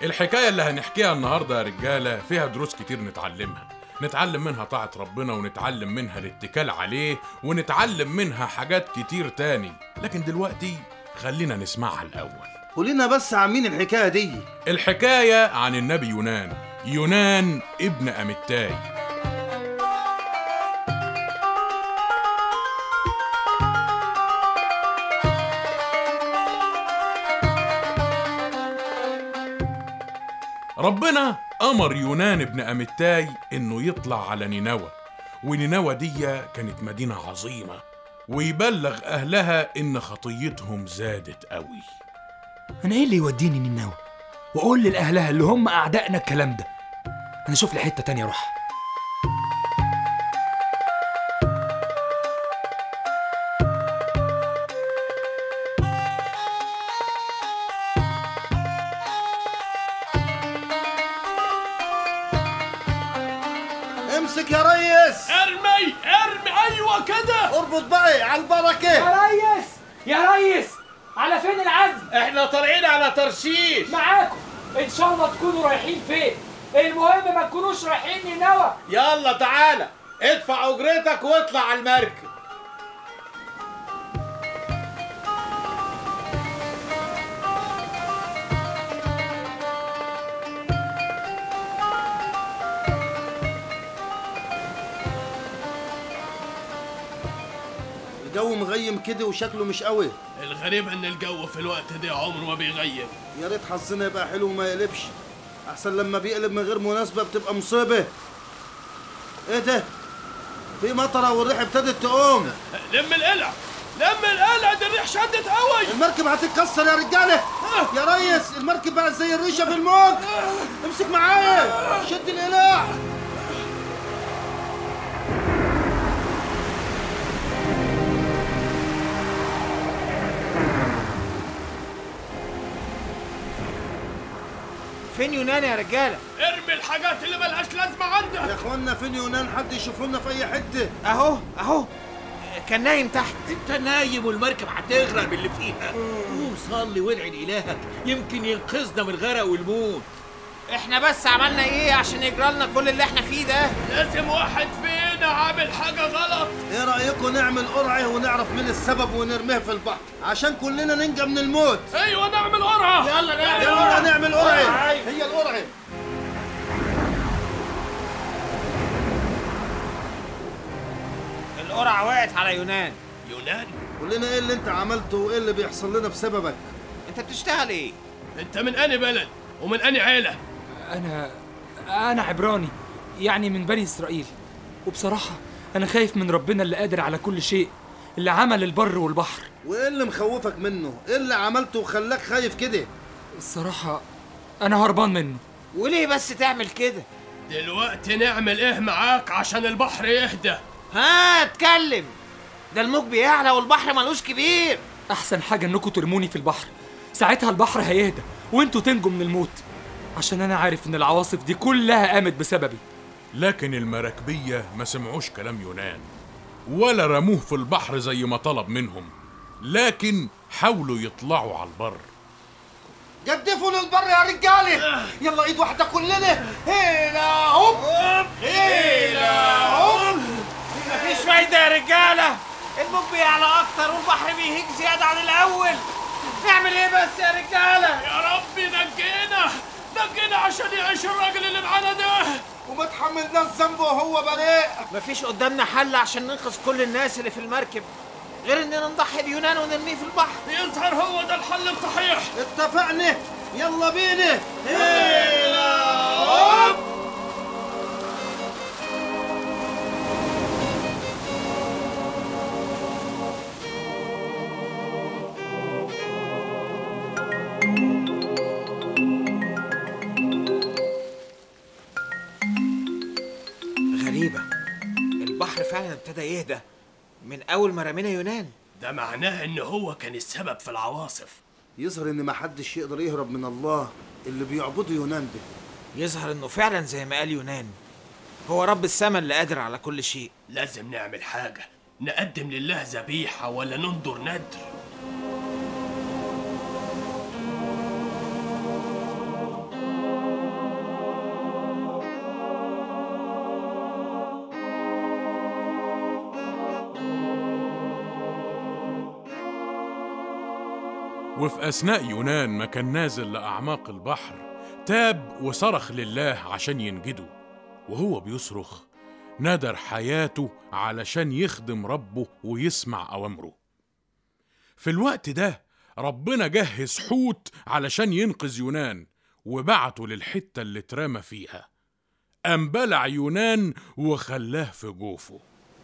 الحكاية اللي هنحكيها النهاردة يا رجالة فيها دروس كتير نتعلمها نتعلم منها طاعة ربنا ونتعلم منها الاتكال عليه ونتعلم منها حاجات كتير تاني لكن دلوقتي خلينا نسمعها الأول قولنا بس عن مين الحكايه دي الحكاية عن النبي يونان يونان ابن أمتاي ربنا أمر يونان ابن أمتاي إنه يطلع على نينوى ونينوى دي كانت مدينة عظيمة ويبلغ أهلها إن خطيتهم زادت قوي انا ايه اللي يوديني نينوى واقول لاهلها اللي هم اعدائنا الكلام ده انا اشوف لي حته تانية اروح امسك يا ريس ارمي ارمي ايوه كده اربط بقى على البركه يا ريس يا ريس على فين العزم احنا طالعين على ترشيش معاكم ان شاء الله تكونوا رايحين فين المهم ما تكونوش رايحين نينوى يلا تعالى ادفع اجرتك واطلع على المركب الجو مغيم كده وشكله مش قوي الغريب ان الجو في الوقت ده عمره ما بيغيب يا ريت حظنا يبقى حلو وما يقلبش احسن لما بيقلب من غير مناسبه بتبقى مصيبه ايه ده في مطره والريح ابتدت تقوم لم القلع لم القلع دي الريح شدت قوي المركب هتتكسر يا رجاله يا ريس المركب بقت زي الريشه في الموج امسك معايا شد القلاع فين يونان يا رجاله ارمي الحاجات اللي ملهاش لازمه عندك يا اخوانا فين يونان حد يشوف لنا في اي حته اهو اهو كان نايم تحت انت نايم والمركب هتغرق باللي فيها قوم صلي وادعي لالهك يمكن ينقذنا من الغرق والموت احنا بس عملنا ايه عشان يجرى لنا كل اللي احنا فيه ده لازم واحد فينا عامل حاجه غلط ايه رايكم نعمل قرعه ونعرف مين السبب ونرميه في البحر عشان كلنا ننجى من الموت ايوه نعمل قرعه يلا نعمل يلا نعمل قرعه هي القرعه القرعه وقعت على يونان يونان قول لنا ايه اللي انت عملته وايه اللي بيحصل لنا بسببك انت بتشتغل ايه انت من اني بلد ومن اني عيله انا انا عبراني يعني من بني اسرائيل وبصراحه انا خايف من ربنا اللي قادر على كل شيء اللي عمل البر والبحر وايه اللي مخوفك منه ايه اللي عملته وخلاك خايف كده الصراحه انا هربان منه وليه بس تعمل كده دلوقتي نعمل ايه معاك عشان البحر يهدى ها اتكلم ده الموج بيعلى والبحر ملوش كبير احسن حاجه انكم ترموني في البحر ساعتها البحر هيهدى وانتوا تنجوا من الموت عشان انا عارف ان العواصف دي كلها قامت بسببي لكن المراكبية ما سمعوش كلام يونان ولا رموه في البحر زي ما طلب منهم لكن حاولوا يطلعوا على البر جدفوا للبر يا رجاله يلا ايد واحده كلنا هنا هوب هنا هوب مفيش فايده يا رجاله الموج بيعلى اكتر والبحر بيهيج زياده عن الاول نعمل ايه بس يا رجاله يا رب نجينا نجينا عشان يعيش الراجل اللي معانا ده وما تحملناش ذنبه وهو بريء مفيش قدامنا حل عشان ننقذ كل الناس اللي في المركب غير اننا نضحي بيونان ونرميه في البحر يظهر هو ده الحل الصحيح اتفقنا يلا بينا هنا هوب غريبه البحر فعلا ابتدى يهدى من اول ما رمينا يونان ده معناه ان هو كان السبب في العواصف يظهر ان ما حدش يقدر يهرب من الله اللي بيعبدوا يونان ده يظهر انه فعلا زي ما قال يونان هو رب السماء اللي قادر على كل شيء لازم نعمل حاجة نقدم لله ذبيحة ولا ننظر ندر وفي أثناء يونان ما كان نازل لأعماق البحر تاب وصرخ لله عشان ينجده وهو بيصرخ ندر حياته علشان يخدم ربه ويسمع أوامره في الوقت ده ربنا جهز حوت علشان ينقذ يونان وبعته للحتة اللي اترمى فيها قام بلع يونان وخلاه في جوفه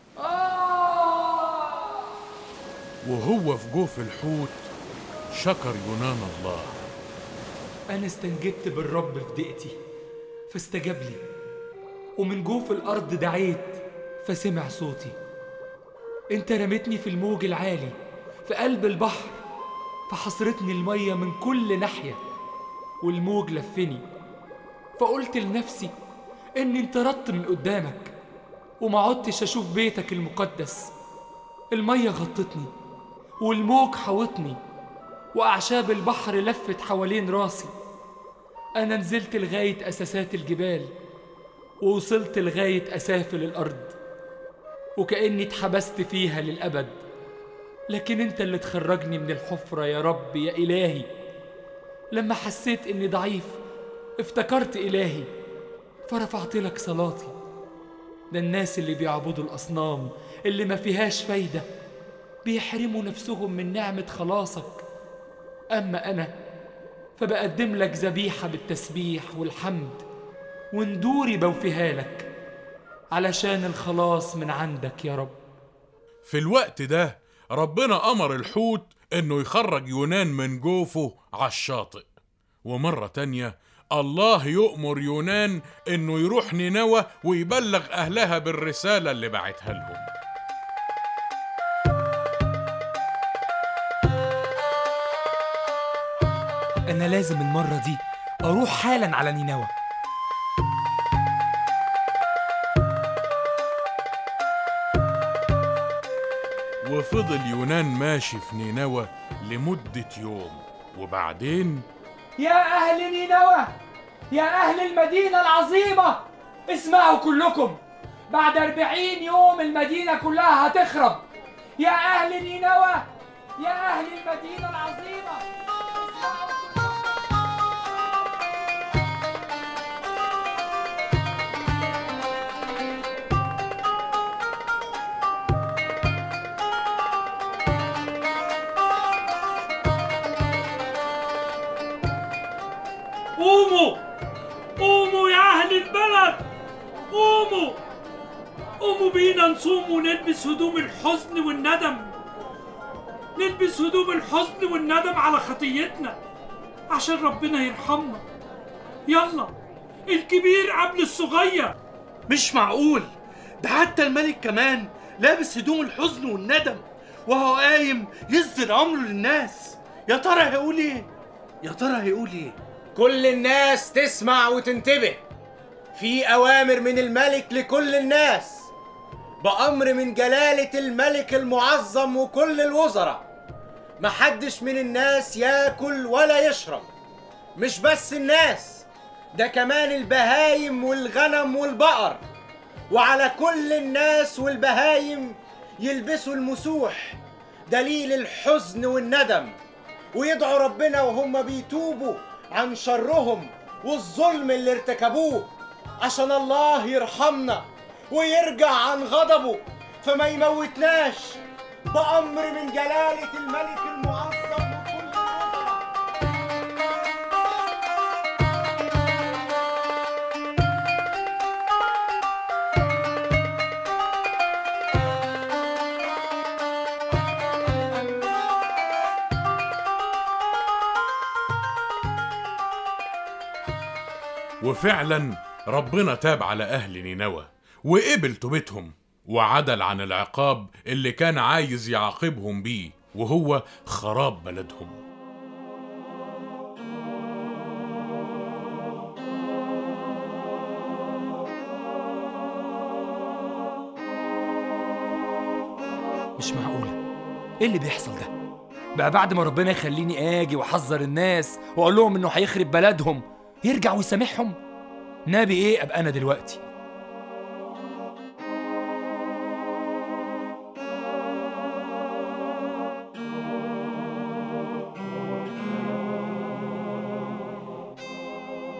وهو في جوف الحوت شكر يونان الله أنا استنجدت بالرب في دقتي فاستجاب لي ومن جوف الأرض دعيت فسمع صوتي أنت رميتني في الموج العالي في قلب البحر فحصرتني المية من كل ناحية والموج لفني فقلت لنفسي إني انطردت من قدامك وما عدتش أشوف بيتك المقدس المية غطتني والموج حوطني وأعشاب البحر لفت حوالين راسي أنا نزلت لغاية أساسات الجبال ووصلت لغاية أسافل الأرض وكأني اتحبست فيها للأبد لكن أنت اللي تخرجني من الحفرة يا رب يا إلهي لما حسيت إني ضعيف افتكرت إلهي فرفعت لك صلاتي ده الناس اللي بيعبدوا الأصنام اللي ما فيهاش فايدة بيحرموا نفسهم من نعمة خلاصك أما أنا فبقدم لك ذبيحة بالتسبيح والحمد وندوري بوفيها لك علشان الخلاص من عندك يا رب في الوقت ده ربنا أمر الحوت إنه يخرج يونان من جوفه على الشاطئ ومرة تانية الله يؤمر يونان إنه يروح نينوى ويبلغ أهلها بالرسالة اللي بعتها لهم أنا لازم المرة دي أروح حالا على نينوى وفضل يونان ماشي في نينوى لمدة يوم وبعدين يا أهل نينوى يا أهل المدينة العظيمة اسمعوا كلكم بعد أربعين يوم المدينة كلها هتخرب يا أهل نينوى يا أهل المدينة العظيمة اسمعوا قوموا قوموا يا أهل البلد قوموا قوموا بينا نصوم ونلبس هدوم الحزن والندم نلبس هدوم الحزن والندم على خطيتنا عشان ربنا يرحمنا يلا الكبير قبل الصغير مش معقول ده حتى الملك كمان لابس هدوم الحزن والندم وهو قايم يصدر امره للناس يا ترى هيقول ايه يا ترى هيقول ايه كل الناس تسمع وتنتبه في أوامر من الملك لكل الناس بأمر من جلالة الملك المعظم وكل الوزراء محدش من الناس ياكل ولا يشرب مش بس الناس ده كمان البهايم والغنم والبقر وعلى كل الناس والبهايم يلبسوا المسوح دليل الحزن والندم ويدعوا ربنا وهم بيتوبوا عن شرهم والظلم اللي ارتكبوه عشان الله يرحمنا ويرجع عن غضبه فما يموتناش بأمر من جلالة الملك المعظم وكل الوزراء وفعلا ربنا تاب على أهل نينوى وقبل توبتهم وعدل عن العقاب اللي كان عايز يعاقبهم بيه وهو خراب بلدهم مش معقولة ايه اللي بيحصل ده بقى بعد ما ربنا يخليني اجي واحذر الناس واقول لهم انه هيخرب بلدهم يرجع ويسامحهم نبي ايه ابقى انا دلوقتي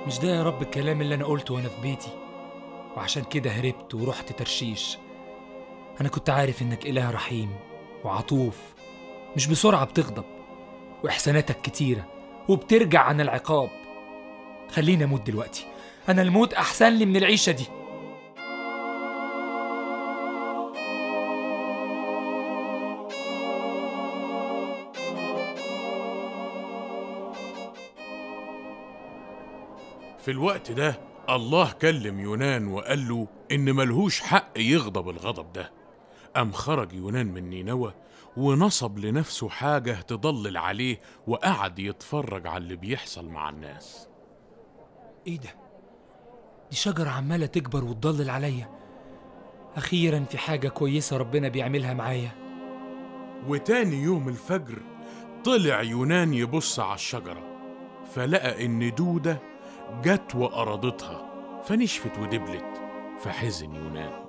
مش ده يا رب الكلام اللي أنا قلته وأنا في بيتي وعشان كده هربت ورحت ترشيش أنا كنت عارف إنك إله رحيم وعطوف مش بسرعة بتغضب وإحساناتك كتيرة وبترجع عن العقاب خليني أموت دلوقتي أنا الموت أحسن لي من العيشة دي في الوقت ده الله كلم يونان وقال له إن ملهوش حق يغضب الغضب ده قام خرج يونان من نينوى ونصب لنفسه حاجة تضلل عليه وقعد يتفرج على اللي بيحصل مع الناس إيه ده؟ دي شجرة عمالة تكبر وتضلل عليا أخيرا في حاجة كويسة ربنا بيعملها معايا وتاني يوم الفجر طلع يونان يبص على الشجرة فلقى إن دودة جت وقرضتها فنشفت ودبلت فحزن يونان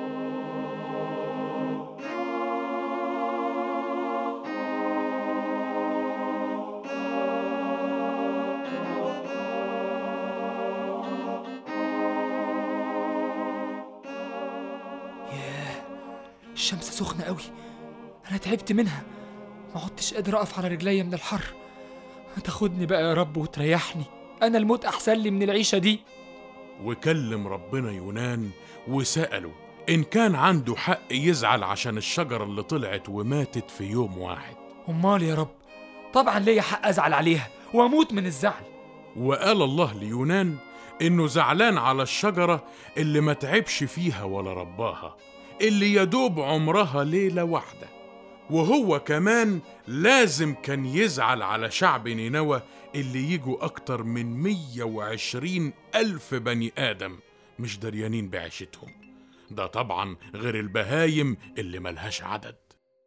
ياه الشمس سخنة قوي أنا تعبت منها ما عدتش قادر أقف على رجليا من الحر ما تاخدني بقى يا رب وتريحني أنا الموت أحسن لي من العيشة دي وكلم ربنا يونان وسأله إن كان عنده حق يزعل عشان الشجرة اللي طلعت وماتت في يوم واحد أمال يا رب طبعا ليا حق أزعل عليها وأموت من الزعل وقال الله ليونان إنه زعلان على الشجرة اللي ما تعبش فيها ولا رباها اللي يدوب عمرها ليلة واحدة وهو كمان لازم كان يزعل على شعب نينوى اللي يجوا أكتر من 120 ألف بني آدم مش دريانين بعيشتهم ده طبعا غير البهايم اللي ملهاش عدد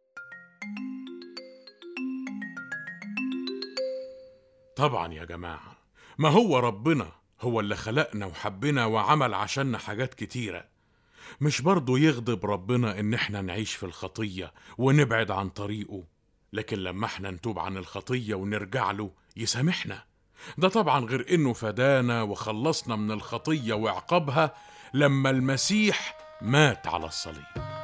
طبعا يا جماعة ما هو ربنا هو اللي خلقنا وحبنا وعمل عشاننا حاجات كتيرة مش برضه يغضب ربنا إن إحنا نعيش في الخطية ونبعد عن طريقه لكن لما إحنا نتوب عن الخطية ونرجع له يسامحنا ده طبعا غير إنه فدانا وخلصنا من الخطية وعقابها لما المسيح مات على الصليب